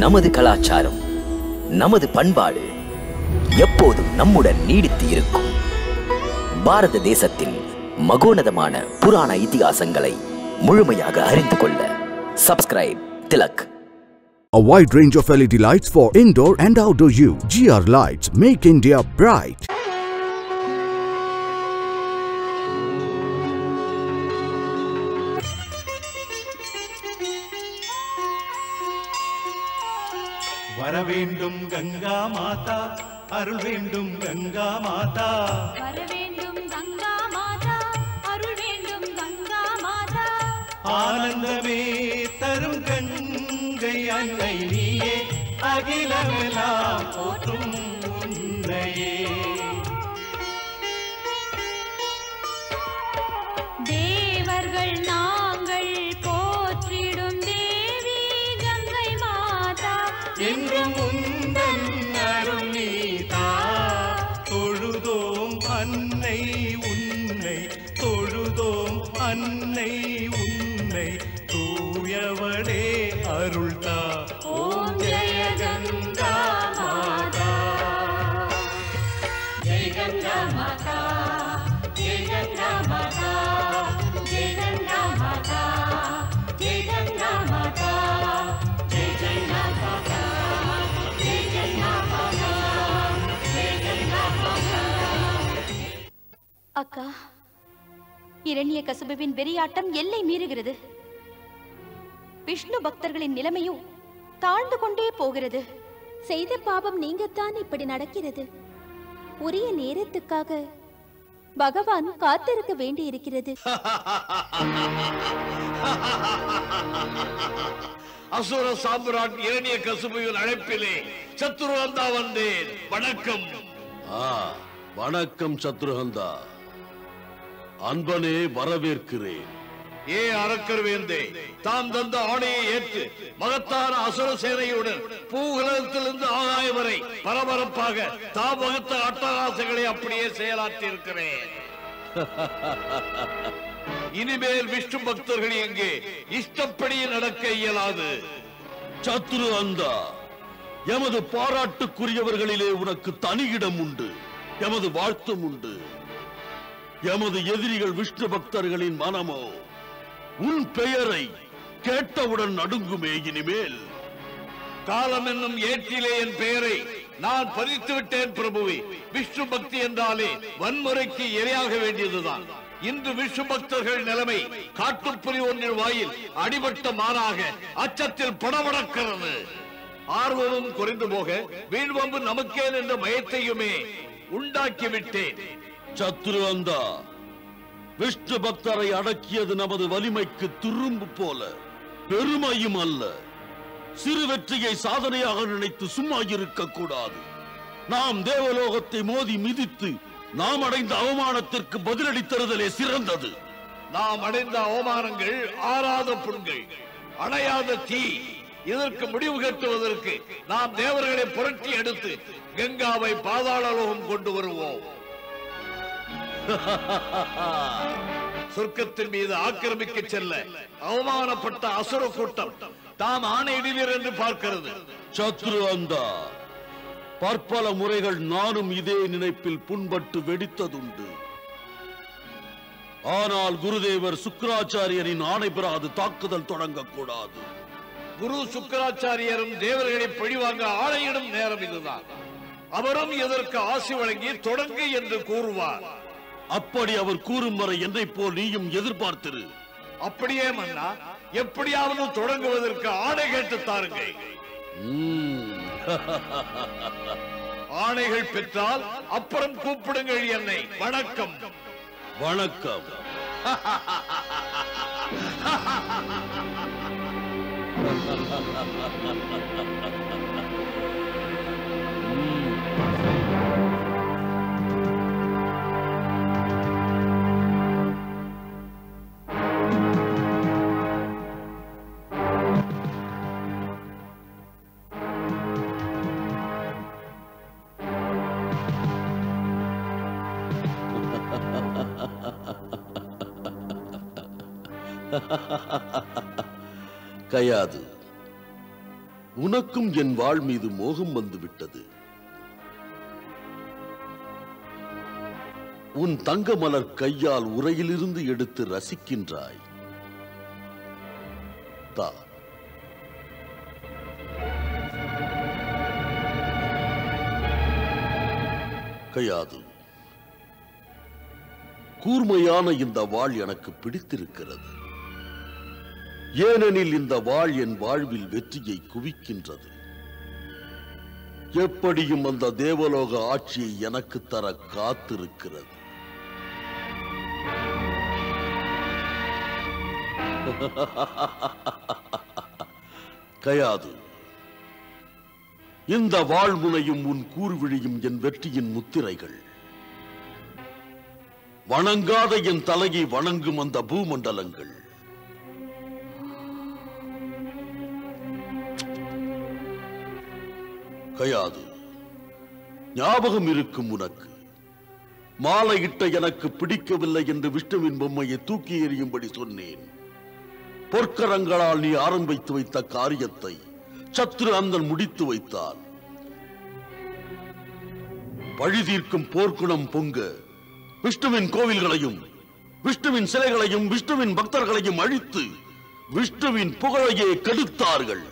நமது கலாச்சாரம் நமது பண்பாடு எப்போதும் நம்முடன் நீடித்து இருக்கும் பாரத தேசத்தின் மகோனதமான புராண இதிகாசங்களை முழுமையாக அறிந்து கொள்ள subscribe Tilak A wide range of LED lights for indoor and outdoor use. GR Lights make India bright. வரவேண்டும் கங்கா மாதா அருள் வேண்டும் கங்கா மாதா வரவேண்டும் கங்கா மாதா அருள் வேண்டும் கங்கா மாதா ஆனந்தமே தரும் கங்கை அன்னை நீயே அகிலமெல்லாம் போற்றும் உன்னையே தேவர்கள் நாங்கள் போற்றிடும் தேவி கங்கை மாதா என்றும் உந்தன் அருள் நீதா தொழுதோம் அன்னை உன்னை தொழுதோம் அன்னை உன்னை தூயவளே அருள்தா ஓம் ஜெய கங்கா மாதா ஜெய கங்கா மாதா ஜெய கங்கா மாதா ஜெய கங்கா மாதா ஜெய கங்கா மாதா ஜெய கங்கா மாதா ஜெய கங்கா மாதா ஜெய கங்கா மாதா அக்கா இரணிய கசுபுவின் வெறியாட்டம் எல்லை மீறுகிறது விஷ்ணு பக்தர்களின் நிலைமையும் தாழ்ந்து கொண்டே போகிறது செய்த பாவம் நீங்கத்தான் இப்படி நடக்கிறது உரிய நேரத்துக்காக பகவான் காத்திருக்க வேண்டி இருக்கிறது அசுர சாம்ராட் இரணிய கசுபுவின் அழைப்பிலே சத்துருவந்தா வந்தேன் வணக்கம் ஆ வணக்கம் சத்ருகந்தா அன்பனே வரவேற்கிறேன் ஏ அரக்கர் வேந்தே தாம் தந்த ஆணையை ஏற்று மகத்தான அசுர சேனையுடன் பூகலத்திலிருந்து ஆகாயம் வரை பரபரப்பாக தாம் வகுத்த அட்டகாசங்களை அப்படியே செயலாற்றி இருக்கிறேன் இனிமேல் விஷ்ணு பக்தர்கள் எங்கே இஷ்டப்படி நடக்க இயலாது சத்ரு அந்தா எமது பாராட்டுக்குரியவர்களிலே உனக்கு தனி இடம் உண்டு எமது வாழ்த்தும் உண்டு எமது எதிரிகள் விஷ்ணு பக்தர்களின் மனமோ உன் பெயரை கேட்டவுடன் நடுங்குமே இனிமேல் காலம் என்னும் ஏற்றிலே என் பெயரை நான் பதித்து விட்டேன் பிரபுவே விஷ்ணு பக்தி என்றாலே வன்முறைக்கு இரையாக வேண்டியதுதான் இன்று விஷ்ணு பக்தர்கள் நிலைமை காட்டுப்புலி ஒன்றின் வாயில் அடிபட்ட மாறாக அச்சத்தில் படபடக்கிறது ஆர்வமும் குறைந்து போக வீழ்வம்பு நமக்கேன் என்ற பயத்தையுமே உண்டாக்கி விட்டேன் சத்ரு அந்தா விஷ்ணு பக்தரை அடக்கியது நமது வலிமைக்கு துரும்பு போல பெருமையும் அல்ல சிறு வெற்றியை சாதனையாக நினைத்து சும்மா இருக்க கூடாது நாம் தேவலோகத்தை மோதி மிதித்து நாம் அடைந்த அவமானத்திற்கு பதிலடி தருதலே சிறந்தது நாம் அடைந்த அவமானங்கள் ஆறாத புண்கள் அணையாத தீ இதற்கு முடிவு கட்டுவதற்கு நாம் தேவர்களை புரட்டி எடுத்து கங்காவை பாதாளலோகம் கொண்டு வருவோம் சொர்க்கத்தின் மீது ஆக்கிரமிக்க செல்ல அவமானப்பட்ட அசுர கூட்டம் தாம் ஆணையிடுவீர் என்று பார்க்கிறது சத்ரு அந்தா பற்பல முறைகள் நானும் இதே நினைப்பில் புண்பட்டு வெடித்ததுண்டு ஆனால் குருதேவர் சுக்கராச்சாரியரின் ஆணை பெறாது தாக்குதல் தொடங்கக்கூடாது குரு சுக்கராச்சாரியரும் தேவர்களை பழிவாங்க ஆணையிடும் நேரம் இதுதான் அவரும் இதற்கு ஆசி வழங்கி தொடங்கு என்று கூறுவார் அப்படி அவர் கூறும் வரை என்னை போல் நீயும் எதிர்பார்த்திரு அப்படியே மன்னா எப்படியாவது தொடங்குவதற்கு ஆணை கேட்டு தாருங்கள் ம்ம். ஆணைகள் பெற்றால் அப்புறம் கூப்பிடுங்கள் என்னை வணக்கம் வணக்கம் கயாது உனக்கும் என் வாழ் மீது மோகம் வந்து விட்டது உன் தங்க மலர் கையால் உரையிலிருந்து எடுத்து ரசிக்கின்றாய் தா கையாது கூர்மையான இந்த வாள் எனக்கு பிடித்திருக்கிறது ஏனெனில் இந்த வாள் என் வாழ்வில் வெற்றியை குவிக்கின்றது எப்படியும் அந்த தேவலோக ஆட்சியை எனக்கு தர காத்திருக்கிறது கயாது இந்த வாழ்முனையும் உன் கூர்விழியும் என் வெற்றியின் முத்திரைகள் வணங்காத என் தலையை வணங்கும் அந்த பூமண்டலங்கள் கயாது ஞாபகம் இருக்கும் உனக்கு மாலையிட்ட எனக்கு பிடிக்கவில்லை என்று விஷ்ணுவின் பொம்மையை தூக்கி எறியும்படி சொன்னேன் பொற்கரங்களால் நீ ஆரம்பித்து வைத்த காரியத்தை சத்ரு அந்தன் முடித்து வைத்தான் பழி தீர்க்கும் போர்க்குணம் பொங்க விஷ்ணுவின் கோவில்களையும் விஷ்ணுவின் சிலைகளையும் விஷ்ணுவின் பக்தர்களையும் அழித்து விஷ்ணுவின் புகழையே கெடுத்தார்கள்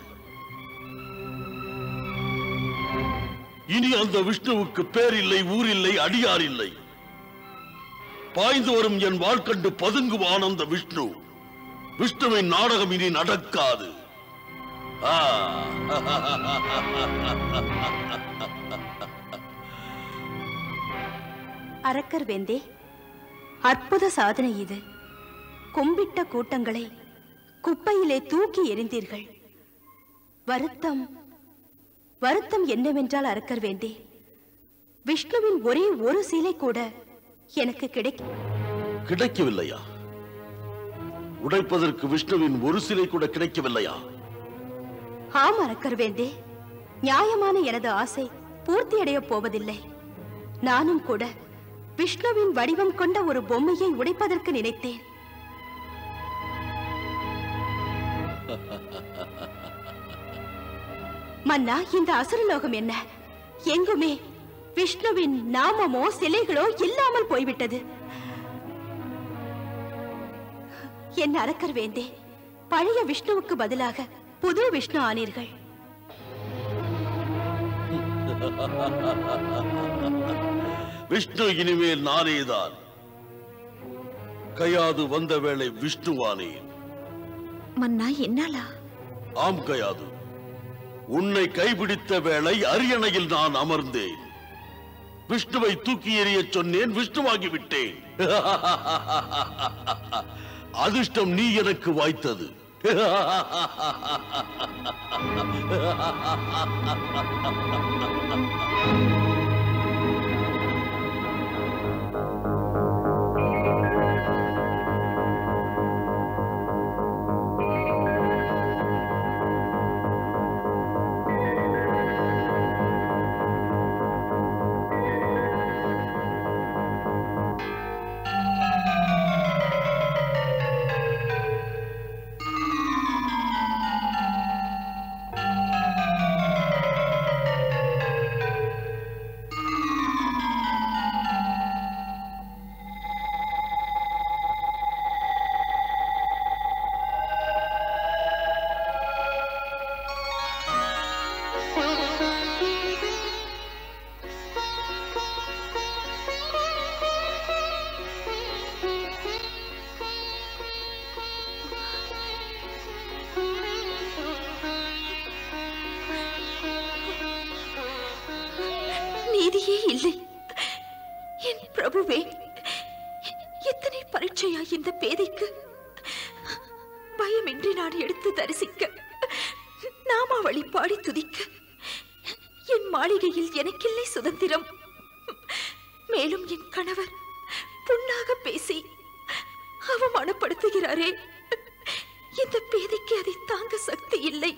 இனி அந்த விஷ்ணுவுக்கு பேரில்லை ஊரில்லை அடியார் இல்லை பாய்ந்து வரும் என் வாழ்க்கண்டு பதுங்குவான் அந்த விஷ்ணு விஷ்ணுவின் நாடகம் இனி நடக்காது ஆ. அரக்கர் வேந்தே அற்புத சாதனை இது கும்பிட்ட கூட்டங்களை குப்பையிலே தூக்கி எறிந்தீர்கள் வருத்தம் வருத்தம் என்னவென்றால் அரக்கர் வேந்தே விஷ்ணுவின் ஒரே ஒரு சிலை கூட எனக்கு கிடைக்க கிடைக்கவில்லையா உடைப்பதற்கு விஷ்ணுவின் ஒரு சிலை கூட கிடைக்கவில்லையா ஆம் அரக்கர் வேந்தே நியாயமான எனது ஆசை பூர்த்தியடையப் போவதில்லை நானும் கூட விஷ்ணுவின் வடிவம் கொண்ட ஒரு பொம்மையை உடைப்பதற்கு நினைத்தேன் மன்னா இந்த அசுரலோகம் என்ன எங்குமே விஷ்ணுவின் நாமமோ சிலைகளோ இல்லாமல் போய்விட்டது என் அரக்கர் வேந்தே பழைய விஷ்ணுவுக்கு பதிலாக புது விஷ்ணு ஆனீர்கள் விஷ்ணு இனிமேல் நானேதான் கையாது வந்த வேளை விஷ்ணுவானேன் மன்னா என்னாலா ஆம் கயாது உன்னை கைபிடித்த வேளை அரியணையில் நான் அமர்ந்தேன் விஷ்ணுவை தூக்கி எறியச் சொன்னேன் விஷ்ணுவாகி விட்டேன் அதிர்ஷ்டம் நீ எனக்கு வாய்த்தது நீதியே இல்லை என் பிரபுவே எத்தனை பரீட்சையா இந்த பேதைக்கு பயமின்றி நான் எடுத்து தரிசிக்க நாமாவளி பாடி துதிக்க என் மாளிகையில் எனக்கில்லை சுதந்திரம் மேலும் என் கணவர் புண்ணாக பேசி அவமானப்படுத்துகிறாரே இந்த பேதைக்கு அதை தாங்க சக்தி இல்லை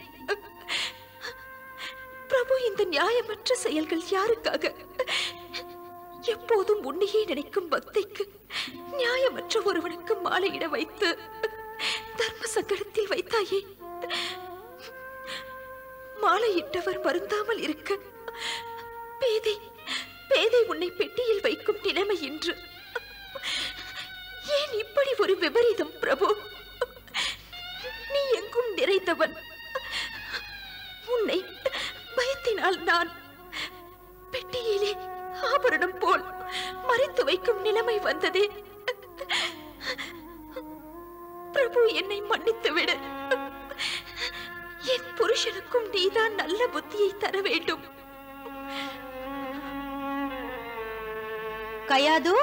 பிரபு இந்த நியாயமற்ற செயல்கள் யாருக்காக எப்போதும் உன்னையே நினைக்கும் பக்திக்கு நியாயமற்ற ஒருவனுக்கு மாலையிட வைத்து தர்ம சங்கடத்தில் வைத்தாயே மாலையிட்டவர் வருந்தாமல் இருக்க பேதை பேதை உன்னை பெட்டியில் வைக்கும் நிலைமை இன்று ஏன் இப்படி ஒரு விபரீதம் பிரபு நீ எங்கும் நிறைந்தவன் உன்னை பயத்தினால் நான் பெட்டியிலே ஆபரணம் போல் மறைத்து வைக்கும் நிலைமை வந்ததே பிரபு என்னை மன்னித்து விடு என் புருஷனுக்கும் நீதான் நல்ல புத்தியை தர வேண்டும் கயாது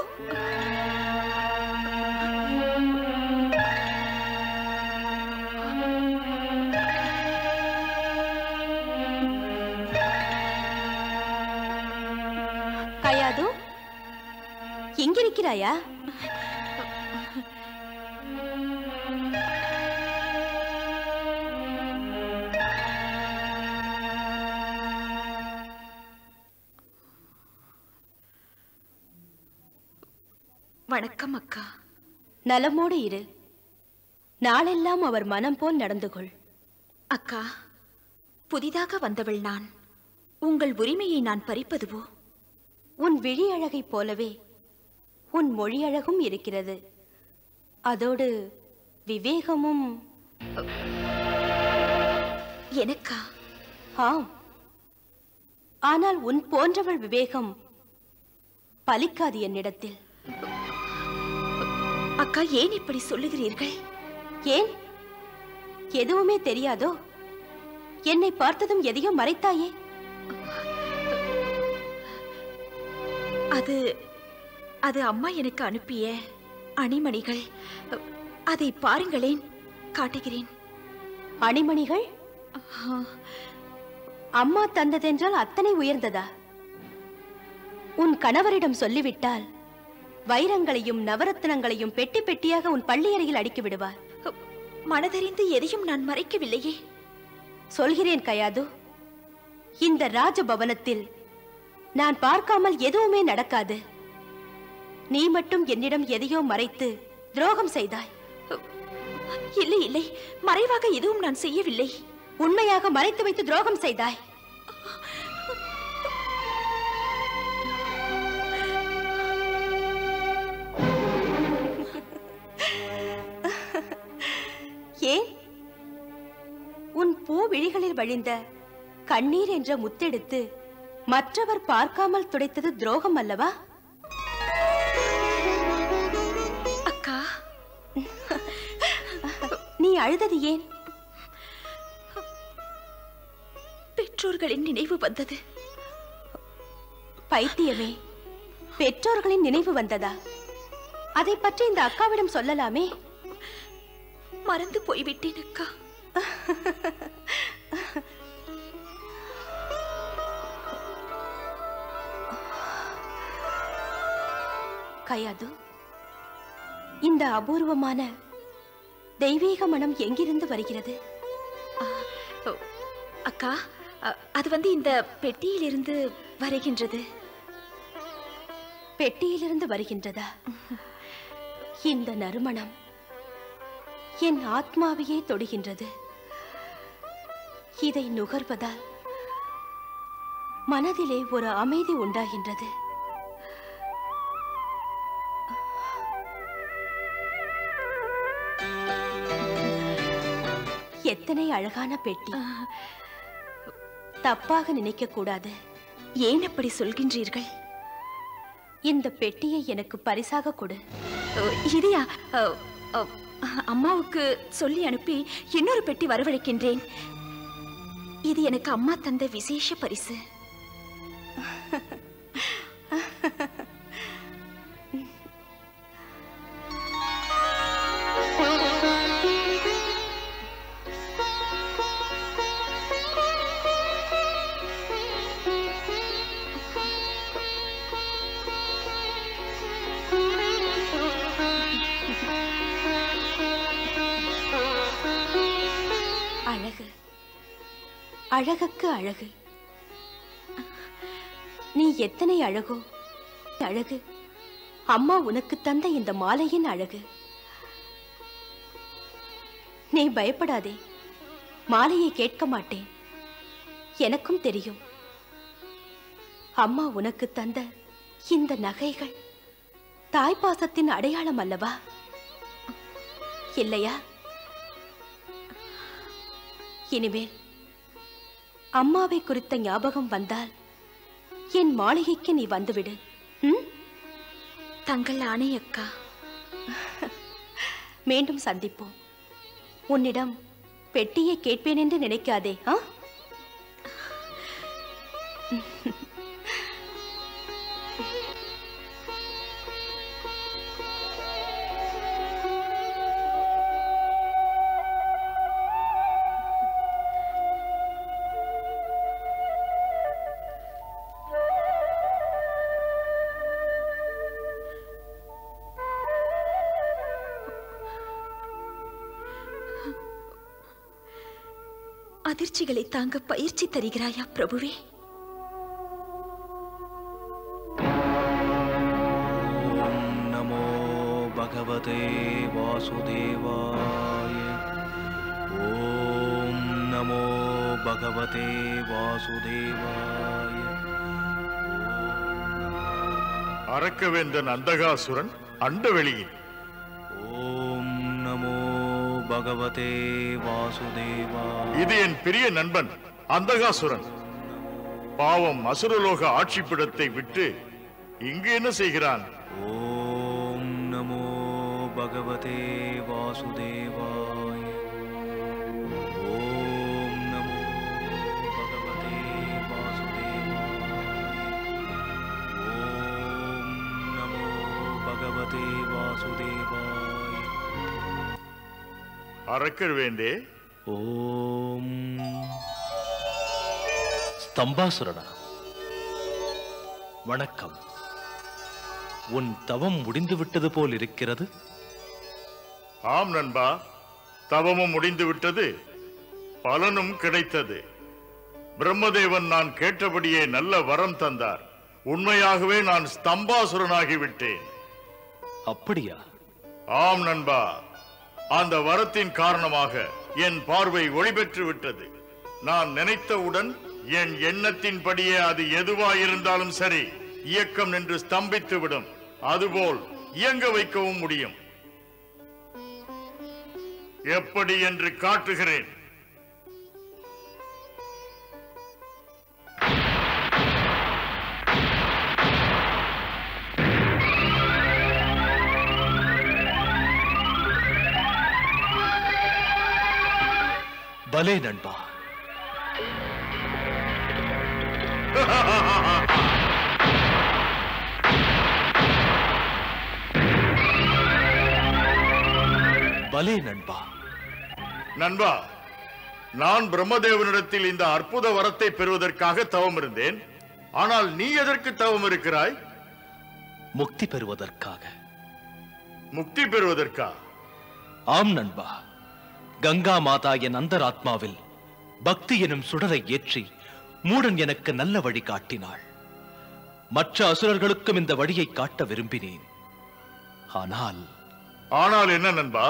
கயாது எங்கிருக்கிறாயா வணக்கம் அக்கா நலமோடு இரு நாளெல்லாம் அவர் மனம் போல் நடந்து கொள் அக்கா புதிதாக வந்தவள் நான் உங்கள் உரிமையை நான் பறிப்பதுவோ உன் விழி அழகைப் போலவே உன் மொழி அழகும் இருக்கிறது அதோடு விவேகமும் எனக்கா ஆம் ஆனால் உன் போன்றவள் விவேகம் பலிக்காது என்னிடத்தில் அக்கா ஏன் இப்படி சொல்லுகிறீர்கள் ஏன் எதுவுமே தெரியாதோ என்னை பார்த்ததும் எதையோ மறைத்தாயே அது அது அம்மா எனக்கு அனுப்பிய அணிமணிகள் அதை பாருங்களேன் காட்டுகிறேன் அணிமணிகள் அம்மா தந்ததென்றால் அத்தனை உயர்ந்ததா உன் கணவரிடம் சொல்லிவிட்டால் வைரங்களையும் நவரத்தினங்களையும் பெட்டி பெட்டியாக உன் பள்ளியறையில் அடுக்கி விடுவார் மனதறிந்து எதையும் நான் மறைக்கவில்லையே சொல்கிறேன் கயாது இந்த ராஜபவனத்தில் நான் பார்க்காமல் எதுவுமே நடக்காது நீ மட்டும் என்னிடம் எதையோ மறைத்து துரோகம் செய்தாய் இல்லை இல்லை மறைவாக எதுவும் நான் செய்யவில்லை உண்மையாக மறைத்து வைத்து துரோகம் செய்தாய் ஏன் உன் பூ விழிகளில் வழிந்த கண்ணீர் என்ற முத்தெடுத்து மற்றவர் பார்க்காமல் துடைத்தது துரோகம் அல்லவா அக்கா நீ அழுதது ஏன் பெற்றோர்களின் நினைவு வந்தது பைத்தியமே பெற்றோர்களின் நினைவு வந்ததா அதை பற்றி இந்த அக்காவிடம் சொல்லலாமே மறந்து போய்விட்டேன் அக்கா கயாது இந்த அபூர்வமான தெய்வீக மனம் எங்கிருந்து வருகிறது ஓ, அக்கா அ- அது வந்து இந்த பெட்டியிலிருந்து வருகின்றது பெட்டியிலிருந்து வருகின்றதா இந்த நறுமணம் என் ஆத்மாவையே தொடுகின்றது இதை நுகர்வதால் மனதிலே ஒரு அமைதி உண்டாகின்றது எத்தனை அழகான பெட்டி தப்பாக நினைக்க கூடாது ஏன் அப்படி சொல்கின்றீர்கள் இந்த பெட்டியை எனக்கு பரிசாக கொடு ஓ, இதையா ஓ, ஓ, அம்மாவுக்கு சொல்லி அனுப்பி இன்னொரு பெட்டி வரவழைக்கின்றேன் இது எனக்கு அம்மா தந்த விசேஷ பரிசு அழகு அழகுக்கு அழகு நீ எத்தனை அழகோ அழகு அம்மா உனக்கு தந்த இந்த மாலையின் அழகு நீ பயப்படாதே மாலையை கேட்க மாட்டேன் எனக்கும் தெரியும் அம்மா உனக்கு தந்த இந்த நகைகள் தாய்ப்பாசத்தின் அடையாளம் அல்லவா இல்லையா இனிமேல் அம்மாவை குறித்த ஞாபகம் வந்தால் என் மாளிகைக்கு நீ வந்துவிடு ம்? தங்கள் ஆணை அக்கா மீண்டும் சந்திப்போம் உன்னிடம் பெட்டியை கேட்பேன் என்று நினைக்காதே ஆ அதிர்ச்சிகளை தாங்க பயிற்சி தருகிறாயா பிரபுவே नमो भगवते वासुदेवाय ॐ नमो भगवते वासुदेवाय அரக்கவேந்தன் அந்தகாசுரன் அண்டவெளியில் ॐ नमो भगवते वासुदेवाय இது என் பெரிய நண்பன் அந்தகாசுரன் பாவம் அசுரலோக ஆட்சிப்பிடத்தை விட்டு இங்கு என்ன செய்கிறான் ॐ नमो भगवते वासुदेवाय ॐ नमो भगवते वासुदेवाय ॐ नमो भगवते वासुदेवाय அரக்கர் வேண்டே ॐ ஸ்தம்பாசுரனா வணக்கம் உன் தவம் முடிந்து விட்டது போல் இருக்கிறது ஆம் நண்பா தவமும் முடிந்து விட்டது பலனும் கிடைத்தது பிரம்மதேவன் நான் கேட்டபடியே நல்ல வரம் தந்தார் உண்மையாகவே நான் ஸ்தம்பாசுரனாகி விட்டேன் அப்படியா ஆம் நண்பா அந்த வரத்தின் காரணமாக என் பார்வை ஒளி பெற்று விட்டது நான் நினைத்தவுடன் என் எண்ணத்தின்படியே அது எதுவாயிருந்தாலும் சரி இயக்கம் நின்று ஸ்தம்பித்து விடும் அதுபோல் இயங்க வைக்கவும் முடியும் எப்படி என்று காட்டுகிறேன் பலே நண்பா பலே நண்பா நண்பா நான் பிரம்மதேவனிடத்தில் இந்த அற்புத வரத்தை பெறுவதற்காக தவம் இருந்தேன் ஆனால் நீ எதற்கு தவம் இருக்கிறாய் முக்தி பெறுவதற்காக முக்தி பெறுவதற்கா ஆம் நண்பா கங்கா மாதா என் அந்தராத்மாவில் பக்தி எனும் சுடரை ஏற்றி மூடன் எனக்கு நல்ல வழி காட்டினாள் மற்ற அசுரர்களுக்கும் இந்த வழியை காட்ட விரும்பினேன் ஆனால் ஆனால் என்ன நண்பா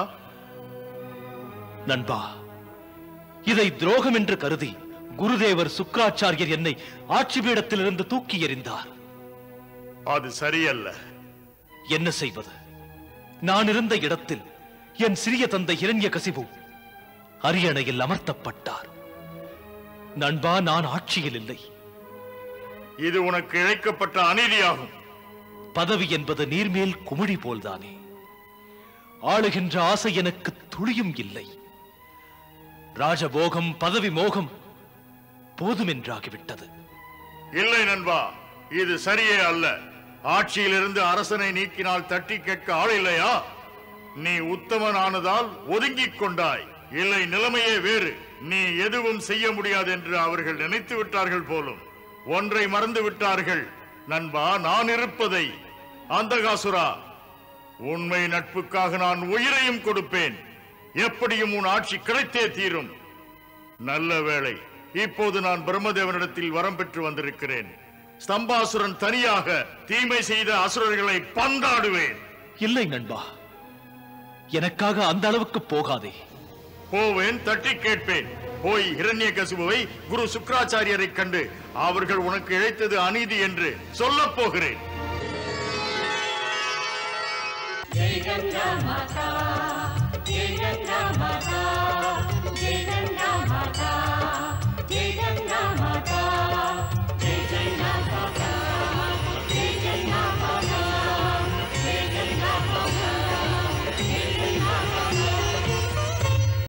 நண்பா இதை துரோகம் என்று கருதி குருதேவர் சுக்கராச்சாரியர் என்னை ஆட்சி பீடத்திலிருந்து தூக்கி எறிந்தார் அது சரியல்ல என்ன செய்வது நான் இருந்த இடத்தில் என் சிறிய தந்தை இரண்ய கசிவு அரியணையில் அமர்த்தப்பட்டார் நண்பா நான் ஆட்சியில் இல்லை இது உனக்கு இழைக்கப்பட்ட அநீதியாகும் பதவி என்பது நீர்மேல் குமிழி போல்தானே ஆளுகின்ற ஆசை எனக்கு துளியும் இல்லை ராஜபோகம் பதவி மோகம் போதுமென்றாகிவிட்டது இல்லை நண்பா இது சரியே அல்ல ஆட்சியிலிருந்து அரசனை நீக்கினால் தட்டி கேட்க ஆள் இல்லையா நீ உத்தமன் ஆனதால் ஒதுங்கிக் கொண்டாய் இல்லை நிலைமையே வேறு நீ எதுவும் செய்ய முடியாது என்று அவர்கள் நினைத்து விட்டார்கள் போலும் ஒன்றை மறந்து விட்டார்கள் நண்பா நான் இருப்பதை அந்தகாசுரா உண்மை நட்புக்காக நான் உயிரையும் கொடுப்பேன் எப்படியும் உன் ஆட்சி கிடைத்தே தீரும் நல்ல வேளை இப்போது நான் பிரம்மதேவனிடத்தில் வரம் பெற்று வந்திருக்கிறேன் ஸ்தம்பாசுரன் தனியாக தீமை செய்த அசுரர்களை பந்தாடுவேன் இல்லை நண்பா எனக்காக அந்த அளவுக்கு போகாதே போவேன் தட்டி கேட்பேன் போய் இரண்யகசிபுவை குரு சுக்ராச்சாரியரை கண்டு அவர்கள் உனக்கு இழைத்தது அநீதி என்று சொல்லப் போகிறேன் जय गंगा माता जय गंगा माता